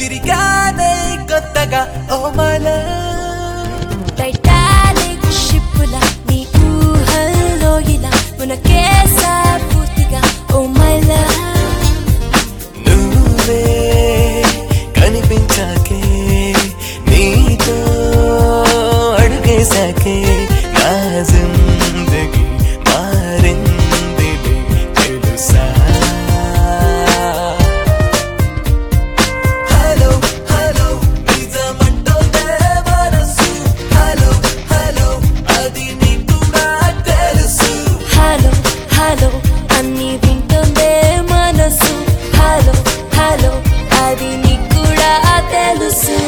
తిరిగానే కొత్తగా ఓ మలా టైటానిక్ షిప్పుల నీ ఊహల్లో ఇలా మునకేసా పూర్తిగా ఓ మైలా నువ్వే కనిపించాకే నీతో అడుగేశాకే నా జిందగీ మారింది తెలుసా హలో హలో నిజమంటోందే మనసు హలో హలో అది నీకు నా తెలుసు హలో హలో అన్ని వింటుందే మనసు హలో హలో అది నీకు కూడా తెలుసు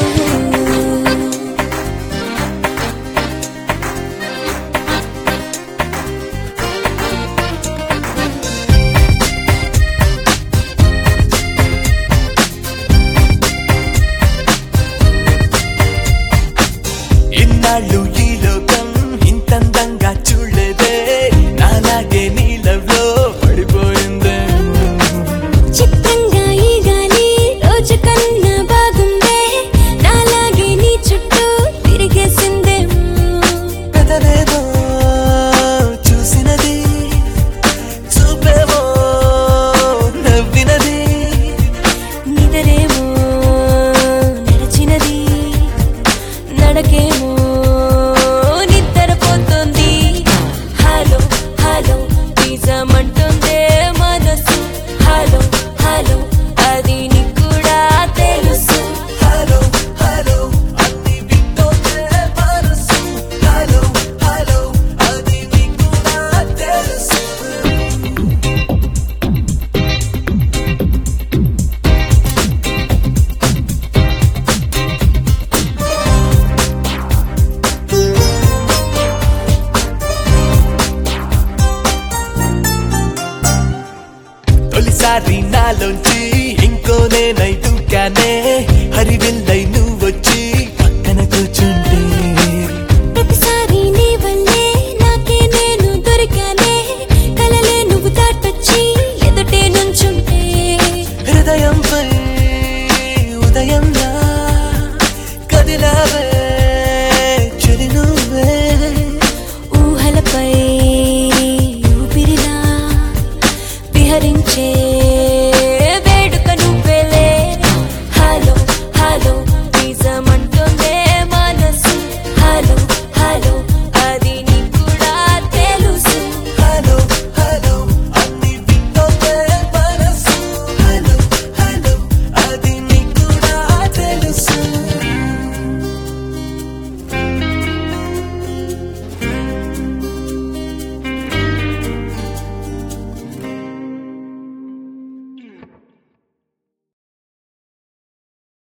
ఇన్నాళ్ళు ఈ లోకం ఇంతందంగా చూడలేదే నాలాగే నీళ్ళలో పడిపోయిందే చిత్తంగా ఈ గాలి రోజు కన్నా బాగుందే నాలాగే నీ చుట్టూ తిరిగేసిందేమో పెదవేదో చూసినది చూపేవో నవ్వినది నిదరేమో నడిచినది నడకేమో నిద్రపోతుంది హలో హలో నిజమంటుందే మనసు హలో హలో అది నీకు కూడా తెలుసు హలో హలో అన్ని వింటోందే మనసు హలో హలో అది నీకు నా తెలుసు తొలిసారి నాలోంచి ఇంకో నేనై దూకానే హరివిల్